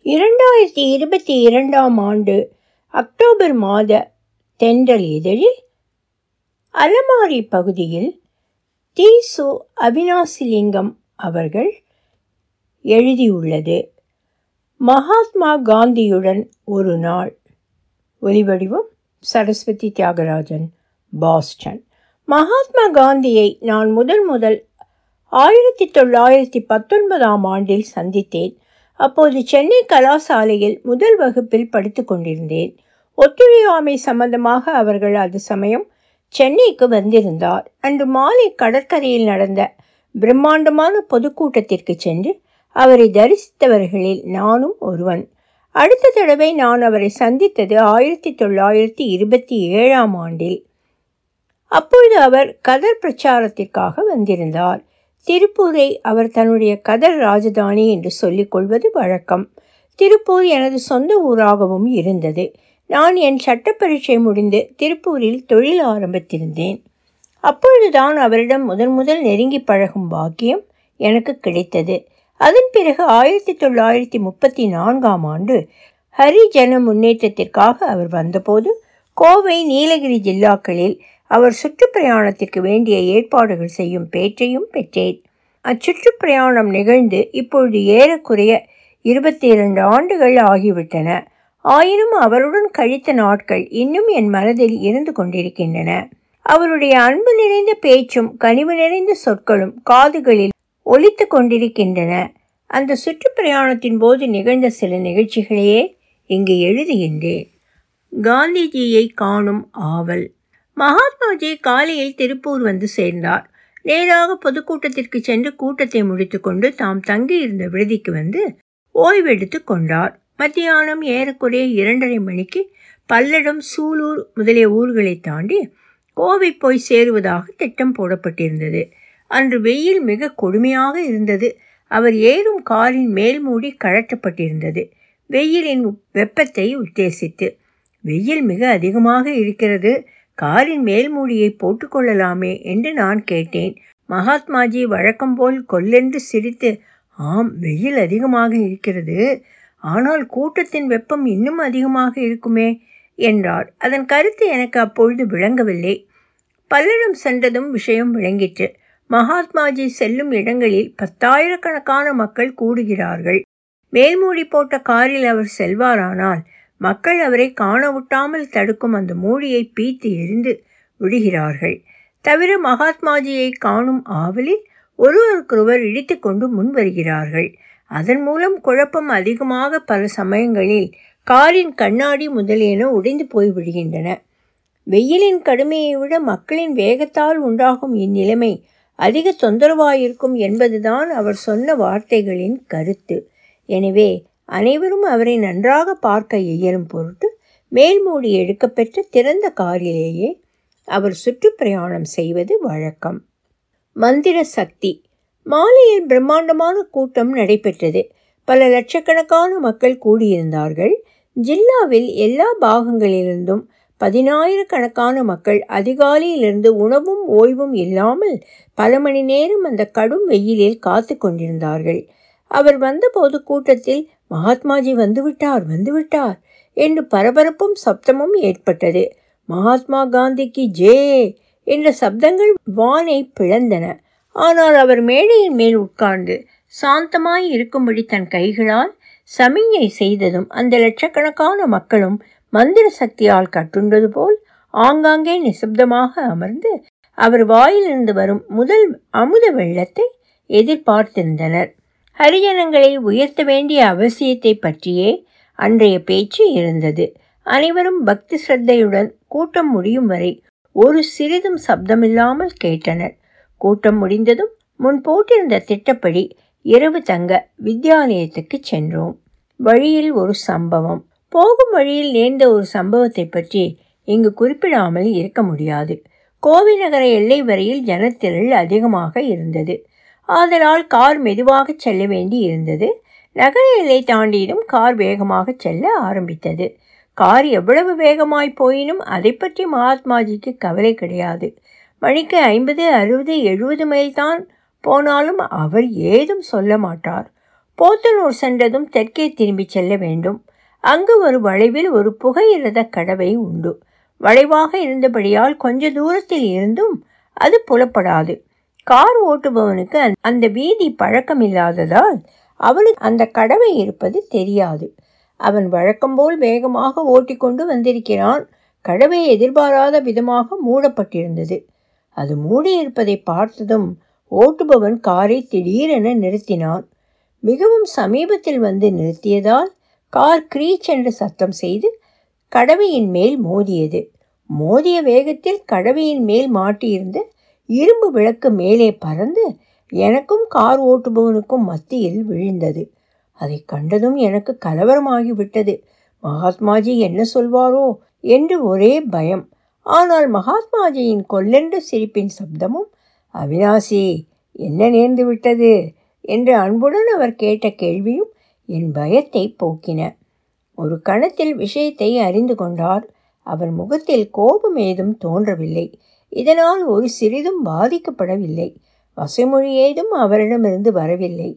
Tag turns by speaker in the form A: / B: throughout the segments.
A: இரண்டாயிரத்தி இருபத்தி இரண்டாம் ஆண்டு அக்டோபர் மாத தென்றல் இதழில் அலமாரி பகுதியில் தி சு அவினாசிலிங்கம் அவர்கள் எழுதியுள்ளது மகாத்மா காந்தியுடன் ஒரு நாள் ஒலிவடிவம் சரஸ்வதி தியாகராஜன் பாஸ்டன் மகாத்மா காந்தியை நான் முதல் முதல் ஆயிரத்தி தொள்ளாயிரத்தி பத்தொன்பதாம் ஆண்டில் சந்தித்தேன் அப்போது சென்னை கலாசாலையில் முதல் வகுப்பில் படித்து கொண்டிருந்தேன் ஒத்துழையாமை சம்பந்தமாக அவர்கள் அது சமயம் சென்னைக்கு வந்திருந்தார் அன்று மாலை கடற்கரையில் நடந்த பிரம்மாண்டமான பொதுக்கூட்டத்திற்கு சென்று அவரை தரிசித்தவர்களில் நானும் ஒருவன் அடுத்த தடவை நான் அவரை சந்தித்தது ஆயிரத்தி தொள்ளாயிரத்தி இருபத்தி ஏழாம் ஆண்டில் அப்பொழுது அவர் கதர் பிரச்சாரத்திற்காக வந்திருந்தார் திருப்பூரை அவர் தன்னுடைய கதர் ராஜதானி என்று சொல்லிக் கொள்வது வழக்கம் திருப்பூர் எனது சொந்த ஊராகவும் இருந்தது நான் என் சட்ட பரீட்சை முடிந்து திருப்பூரில் தொழில் ஆரம்பித்திருந்தேன் அப்பொழுதுதான் அவரிடம் முதன் முதல் நெருங்கி பழகும் பாக்கியம் எனக்கு கிடைத்தது அதன் பிறகு ஆயிரத்தி தொள்ளாயிரத்தி முப்பத்தி நான்காம் ஆண்டு ஹரிஜன முன்னேற்றத்திற்காக அவர் வந்தபோது கோவை நீலகிரி ஜில்லாக்களில் அவர் சுற்றுப்பிரயாணத்திற்கு வேண்டிய ஏற்பாடுகள் செய்யும் பேற்றையும் பெற்றேன் அச்சுற்றுப்பிரயாணம் நிகழ்ந்து இப்பொழுது ஏறக்குறைய இருபத்தி இரண்டு ஆண்டுகள் ஆகிவிட்டன ஆயினும் அவருடன் கழித்த நாட்கள் இன்னும் என் மனதில் இருந்து கொண்டிருக்கின்றன அவருடைய அன்பு நிறைந்த பேச்சும் கனிவு நிறைந்த சொற்களும் காதுகளில் ஒலித்து கொண்டிருக்கின்றன அந்த சுற்றுப்பிரயாணத்தின் போது நிகழ்ந்த சில நிகழ்ச்சிகளையே இங்கு எழுதுகின்றேன் காந்திஜியை காணும் ஆவல் மகாத்மாஜி காலையில் திருப்பூர் வந்து சேர்ந்தார் நேராக பொதுக்கூட்டத்திற்கு சென்று கூட்டத்தை முடித்துக்கொண்டு தாம் தங்கியிருந்த விடுதிக்கு வந்து ஓய்வெடுத்து கொண்டார் மத்தியானம் ஏறக்குறைய இரண்டரை மணிக்கு பல்லடம் சூலூர் முதலிய ஊர்களை தாண்டி கோவை போய் சேருவதாக திட்டம் போடப்பட்டிருந்தது அன்று வெயில் மிக கொடுமையாக இருந்தது அவர் ஏறும் காரின் மேல் மூடி கழற்றப்பட்டிருந்தது வெயிலின் வெப்பத்தை உத்தேசித்து வெயில் மிக அதிகமாக இருக்கிறது காரின் மேல் மூடியை போட்டுக்கொள்ளலாமே என்று நான் கேட்டேன் மகாத்மாஜி வழக்கம் போல் கொல்லென்று சிரித்து ஆம் வெயில் அதிகமாக இருக்கிறது ஆனால் கூட்டத்தின் வெப்பம் இன்னும் அதிகமாக இருக்குமே என்றார் அதன் கருத்து எனக்கு அப்பொழுது விளங்கவில்லை பல்லடம் சென்றதும் விஷயம் விளங்கிற்று மகாத்மாஜி செல்லும் இடங்களில் பத்தாயிரக்கணக்கான மக்கள் கூடுகிறார்கள் மேல்மூடி போட்ட காரில் அவர் செல்வாரானால் மக்கள் அவரை காணவிட்டாமல் தடுக்கும் அந்த மூடியை பீத்து எரிந்து விடுகிறார்கள் தவிர மகாத்மாஜியை காணும் ஆவலில் ஒருவருக்கொருவர் இடித்து கொண்டு முன் வருகிறார்கள் அதன் மூலம் குழப்பம் அதிகமாக பல சமயங்களில் காரின் கண்ணாடி முதலியன உடைந்து போய்விடுகின்றன வெயிலின் கடுமையை விட மக்களின் வேகத்தால் உண்டாகும் இந்நிலைமை அதிக தொந்தரவாயிருக்கும் என்பதுதான் அவர் சொன்ன வார்த்தைகளின் கருத்து எனவே அனைவரும் அவரை நன்றாக பார்க்க இயலும் பொருட்டு மேல்மூடி எடுக்கப்பெற்ற திறந்த காரிலேயே அவர் சுற்றுப்பிரயாணம் செய்வது வழக்கம் மந்திர சக்தி மாலையில் பிரம்மாண்டமான கூட்டம் நடைபெற்றது பல லட்சக்கணக்கான மக்கள் கூடியிருந்தார்கள் ஜில்லாவில் எல்லா பாகங்களிலிருந்தும் பதினாயிரக்கணக்கான மக்கள் அதிகாலையிலிருந்து உணவும் ஓய்வும் இல்லாமல் பல மணி நேரம் அந்த கடும் வெயிலில் காத்து கொண்டிருந்தார்கள் அவர் வந்தபோது கூட்டத்தில் மகாத்மாஜி வந்துவிட்டார் வந்துவிட்டார் என்று பரபரப்பும் சப்தமும் ஏற்பட்டது மகாத்மா காந்திக்கு ஜே என்ற சப்தங்கள் வானை பிளந்தன ஆனால் அவர் மேடையின் மேல் உட்கார்ந்து சாந்தமாய் இருக்கும்படி தன் கைகளால் சமிஞை செய்ததும் அந்த லட்சக்கணக்கான மக்களும் மந்திர சக்தியால் கட்டுண்டது போல் ஆங்காங்கே நிசப்தமாக அமர்ந்து அவர் வாயிலிருந்து வரும் முதல் அமுத வெள்ளத்தை எதிர்பார்த்திருந்தனர் ஹரிஜனங்களை உயர்த்த வேண்டிய அவசியத்தை பற்றியே அன்றைய பேச்சு இருந்தது அனைவரும் பக்தி சிரத்தையுடன் கூட்டம் முடியும் வரை ஒரு சிறிதும் சப்தமில்லாமல் கேட்டனர் கூட்டம் முடிந்ததும் முன் போட்டிருந்த திட்டப்படி இரவு தங்க வித்யாலயத்துக்கு சென்றோம் வழியில் ஒரு சம்பவம் போகும் வழியில் நேர்ந்த ஒரு சம்பவத்தை பற்றி இங்கு குறிப்பிடாமல் இருக்க முடியாது கோவை நகர எல்லை வரையில் ஜனத்திரள் அதிகமாக இருந்தது ஆதலால் கார் மெதுவாக செல்ல வேண்டி இருந்தது நகர எல்லை தாண்டியதும் கார் வேகமாக செல்ல ஆரம்பித்தது கார் எவ்வளவு வேகமாய் போயினும் அதை பற்றி மகாத்மாஜிக்கு கவலை கிடையாது மணிக்கு ஐம்பது அறுபது எழுபது மைல் தான் போனாலும் அவர் ஏதும் சொல்ல மாட்டார் போத்தனூர் சென்றதும் தெற்கே திரும்பிச் செல்ல வேண்டும் அங்கு ஒரு வளைவில் ஒரு புகையிரத கடவை உண்டு வளைவாக இருந்தபடியால் கொஞ்ச தூரத்தில் இருந்தும் அது புலப்படாது கார் ஓட்டுபவனுக்கு அந்த வீதி பழக்கமில்லாததால் அவனுக்கு அந்த கடவை இருப்பது தெரியாது அவன் வழக்கம்போல் வேகமாக ஓட்டிக்கொண்டு வந்திருக்கிறான் கடவை எதிர்பாராத விதமாக மூடப்பட்டிருந்தது அது மூடியிருப்பதை பார்த்ததும் ஓட்டுபவன் காரை திடீரென நிறுத்தினான் மிகவும் சமீபத்தில் வந்து நிறுத்தியதால் கார் கிரீச் என்று சத்தம் செய்து கடவையின் மேல் மோதியது மோதிய வேகத்தில் கடவையின் மேல் மாட்டியிருந்த இரும்பு விளக்கு மேலே பறந்து எனக்கும் கார் ஓட்டுபவனுக்கும் மத்தியில் விழுந்தது அதை கண்டதும் எனக்கு கலவரமாகிவிட்டது மகாத்மாஜி என்ன சொல்வாரோ என்று ஒரே பயம் ஆனால் மகாத்மாஜியின் கொல்லென்ற சிரிப்பின் சப்தமும் அவினாசி என்ன நேர்ந்து விட்டது என்று அன்புடன் அவர் கேட்ட கேள்வியும் என் பயத்தை போக்கின ஒரு கணத்தில் விஷயத்தை அறிந்து கொண்டார் அவர் முகத்தில் கோபம் ஏதும் தோன்றவில்லை இதனால் ஒரு சிறிதும் பாதிக்கப்படவில்லை வசைமொழி ஏதும் அவரிடமிருந்து வரவில்லை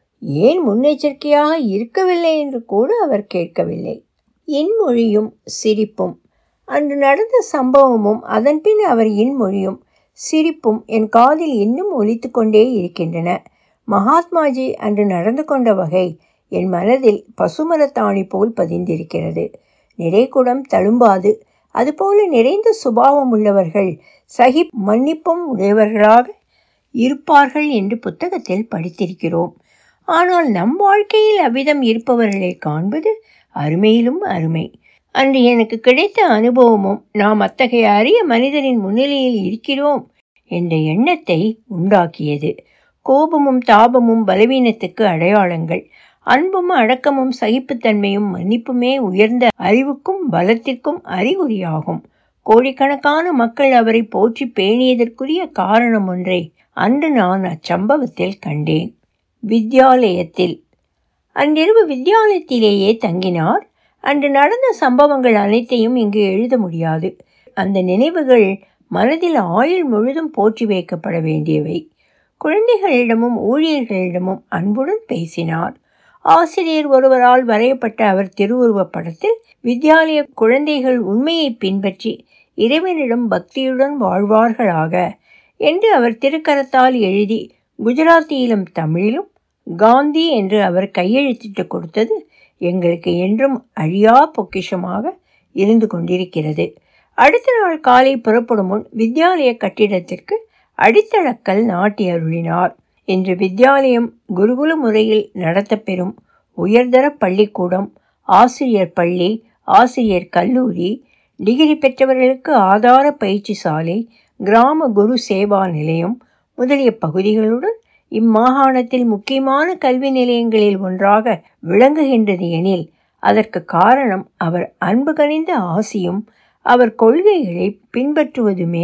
A: ஏன் முன்னெச்சரிக்கையாக இருக்கவில்லை என்று கூட அவர் கேட்கவில்லை இன்மொழியும் சிரிப்பும் அன்று நடந்த சம்பவமும் அதன்பின் அவர் இன்மொழியும் சிரிப்பும் என் காதில் இன்னும் ஒலித்து கொண்டே இருக்கின்றன மகாத்மாஜி அன்று நடந்து கொண்ட வகை என் மனதில் பசுமரத்தாணி போல் பதிந்திருக்கிறது நிறைகுடம் தழும்பாது அதுபோல நிறைந்த சுபாவம் உள்ளவர்கள் சகி மன்னிப்பும் உடையவர்களாக இருப்பார்கள் என்று புத்தகத்தில் படித்திருக்கிறோம் ஆனால் நம் வாழ்க்கையில் அவ்விதம் இருப்பவர்களை காண்பது அருமையிலும் அருமை அன்று எனக்கு கிடைத்த அனுபவமும் நாம் அத்தகைய அரிய மனிதரின் முன்னிலையில் இருக்கிறோம் என்ற எண்ணத்தை உண்டாக்கியது கோபமும் தாபமும் பலவீனத்துக்கு அடையாளங்கள் அன்பும் அடக்கமும் சகிப்புத்தன்மையும் மன்னிப்புமே உயர்ந்த அறிவுக்கும் பலத்திற்கும் அறிகுறியாகும் கோடிக்கணக்கான மக்கள் அவரை போற்றி பேணியதற்குரிய காரணம் ஒன்றை அன்று நான் அச்சம்பவத்தில் கண்டேன் வித்யாலயத்தில் அன்றிரவு வித்யாலயத்திலேயே தங்கினார் அன்று நடந்த சம்பவங்கள் அனைத்தையும் இங்கு எழுத முடியாது அந்த நினைவுகள் மனதில் ஆயுள் முழுதும் போற்றி வைக்கப்பட வேண்டியவை குழந்தைகளிடமும் ஊழியர்களிடமும் அன்புடன் பேசினார் ஆசிரியர் ஒருவரால் வரையப்பட்ட அவர் திருவுருவப் படத்தில் வித்யாலய குழந்தைகள் உண்மையை பின்பற்றி இறைவனிடம் பக்தியுடன் வாழ்வார்களாக என்று அவர் திருக்கரத்தால் எழுதி குஜராத்தியிலும் தமிழிலும் காந்தி என்று அவர் கையெழுத்திட்டு கொடுத்தது எங்களுக்கு என்றும் அழியா பொக்கிஷமாக இருந்து கொண்டிருக்கிறது அடுத்த நாள் காலை புறப்படும் முன் வித்யாலய கட்டிடத்திற்கு அடித்தளக்கல் நாட்டி அருளினார் இன்று வித்யாலயம் குருகுல முறையில் நடத்தப்பெறும் உயர்தர பள்ளிக்கூடம் ஆசிரியர் பள்ளி ஆசிரியர் கல்லூரி டிகிரி பெற்றவர்களுக்கு ஆதார பயிற்சி சாலை கிராம குரு சேவா நிலையம் முதலிய பகுதிகளுடன் இம்மாகாணத்தில் முக்கியமான கல்வி நிலையங்களில் ஒன்றாக விளங்குகின்றது எனில் அதற்கு காரணம் அவர் அன்பு கனிந்த ஆசியும் அவர் கொள்கைகளை பின்பற்றுவதுமே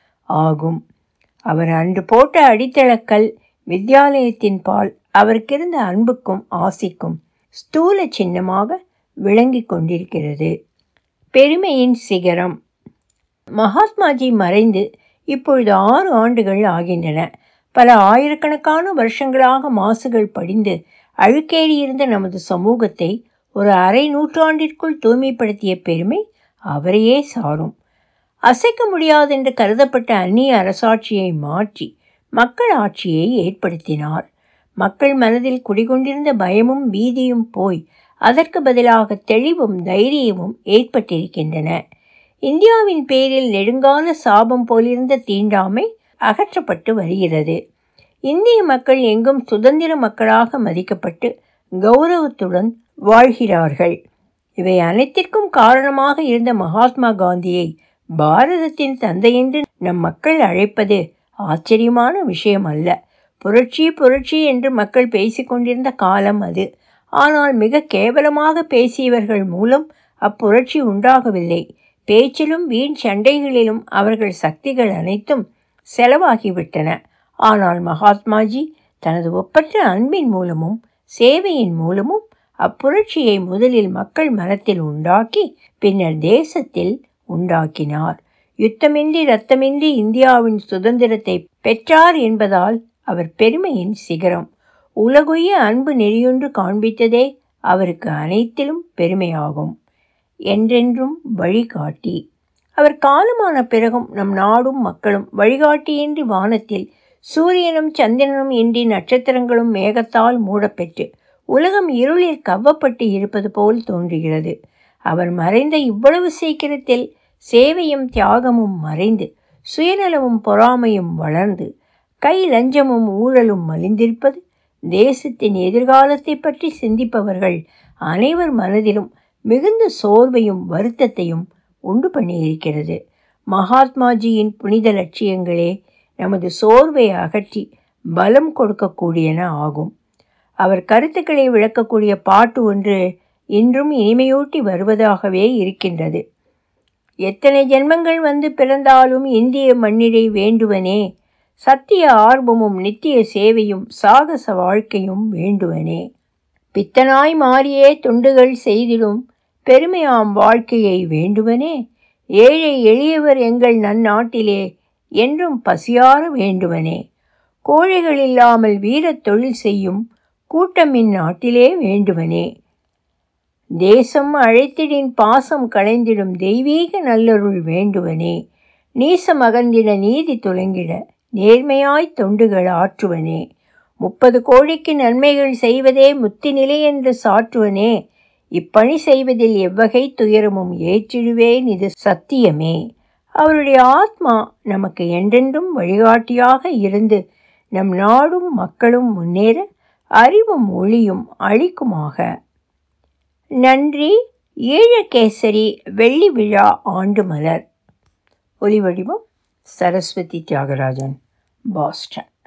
A: ஆகும் அவர் அன்று போட்ட அடித்தளக்கல் வித்யாலயத்தின் பால் அவருக்கிருந்த அன்புக்கும் ஆசிக்கும் ஸ்தூல சின்னமாக விளங்கி கொண்டிருக்கிறது பெருமையின் சிகரம் மகாத்மாஜி மறைந்து இப்பொழுது ஆறு ஆண்டுகள் ஆகின்றன பல ஆயிரக்கணக்கான வருஷங்களாக மாசுகள் படிந்து அழுக்கேறியிருந்த நமது சமூகத்தை ஒரு அரை நூற்றாண்டிற்குள் தூய்மைப்படுத்திய பெருமை அவரையே சாரும் அசைக்க முடியாதென்று கருதப்பட்ட அந்நிய அரசாட்சியை மாற்றி மக்கள் ஆட்சியை ஏற்படுத்தினார் மக்கள் மனதில் குடிகொண்டிருந்த பயமும் பீதியும் போய் அதற்கு பதிலாக தெளிவும் தைரியமும் ஏற்பட்டிருக்கின்றன இந்தியாவின் பேரில் நெடுங்கால சாபம் போலிருந்த தீண்டாமை அகற்றப்பட்டு வருகிறது இந்திய மக்கள் எங்கும் சுதந்திர மக்களாக மதிக்கப்பட்டு கௌரவத்துடன் வாழ்கிறார்கள் இவை அனைத்திற்கும் காரணமாக இருந்த மகாத்மா காந்தியை பாரதத்தின் தந்தை என்று நம் மக்கள் அழைப்பது ஆச்சரியமான விஷயம் அல்ல புரட்சி புரட்சி என்று மக்கள் பேசிக்கொண்டிருந்த காலம் அது ஆனால் மிக கேவலமாக பேசியவர்கள் மூலம் அப்புரட்சி உண்டாகவில்லை பேச்சிலும் வீண் சண்டைகளிலும் அவர்கள் சக்திகள் அனைத்தும் செலவாகிவிட்டன ஆனால் மகாத்மாஜி தனது ஒப்பற்ற அன்பின் மூலமும் சேவையின் மூலமும் அப்புரட்சியை முதலில் மக்கள் மனத்தில் உண்டாக்கி பின்னர் தேசத்தில் உண்டாக்கினார் யுத்தமின்றி இரத்தமின்றி இந்தியாவின் சுதந்திரத்தை பெற்றார் என்பதால் அவர் பெருமையின் சிகரம் உலகுய அன்பு நெறியொன்று காண்பித்ததே அவருக்கு அனைத்திலும் பெருமையாகும் என்றென்றும் வழிகாட்டி அவர் காலமான பிறகும் நம் நாடும் மக்களும் வழிகாட்டியின்றி வானத்தில் சூரியனும் சந்திரனும் இன்றி நட்சத்திரங்களும் மேகத்தால் மூடப்பெற்று உலகம் இருளில் கவ்வப்பட்டு இருப்பது போல் தோன்றுகிறது அவர் மறைந்த இவ்வளவு சீக்கிரத்தில் சேவையும் தியாகமும் மறைந்து சுயநலமும் பொறாமையும் வளர்ந்து கை லஞ்சமும் ஊழலும் மலிந்திருப்பது தேசத்தின் எதிர்காலத்தை பற்றி சிந்திப்பவர்கள் அனைவர் மனதிலும் மிகுந்த சோர்வையும் வருத்தத்தையும் உண்டு பண்ணியிருக்கிறது மகாத்மாஜியின் புனித லட்சியங்களே நமது சோர்வை அகற்றி பலம் கொடுக்கக்கூடியன ஆகும் அவர் கருத்துக்களை விளக்கக்கூடிய பாட்டு ஒன்று இன்றும் இனிமையூட்டி வருவதாகவே இருக்கின்றது எத்தனை ஜென்மங்கள் வந்து பிறந்தாலும் இந்திய மண்ணிடை வேண்டுவனே சத்திய ஆர்வமும் நித்திய சேவையும் சாகச வாழ்க்கையும் வேண்டுவனே பித்தனாய் மாறியே தொண்டுகள் செய்திடும் பெருமையாம் வாழ்க்கையை வேண்டுவனே ஏழை எளியவர் எங்கள் நன்னாட்டிலே என்றும் பசியார வேண்டுவனே கோழைகள் இல்லாமல் வீரத் தொழில் செய்யும் கூட்டம் இந்நாட்டிலே வேண்டுவனே தேசம் அழைத்திடின் பாசம் களைந்திடும் தெய்வீக நல்லருள் வேண்டுவனே நீசம் அகந்திட நீதி துலங்கிட நேர்மையாய் தொண்டுகள் ஆற்றுவனே முப்பது கோழிக்கு நன்மைகள் செய்வதே முத்தி நிலை என்று சாற்றுவனே இப்பணி செய்வதில் எவ்வகை துயரமும் ஏற்றிடுவேன் இது சத்தியமே அவருடைய ஆத்மா நமக்கு என்றென்றும் வழிகாட்டியாக இருந்து நம் நாடும் மக்களும் முன்னேற அறிவும் ஒளியும் அளிக்குமாக நன்றி ஈழகேசரி வெள்ளி விழா ஆண்டு மலர் ஒலிவடிவம் சரஸ்வதி தியாகராஜன் பாஸ்டன்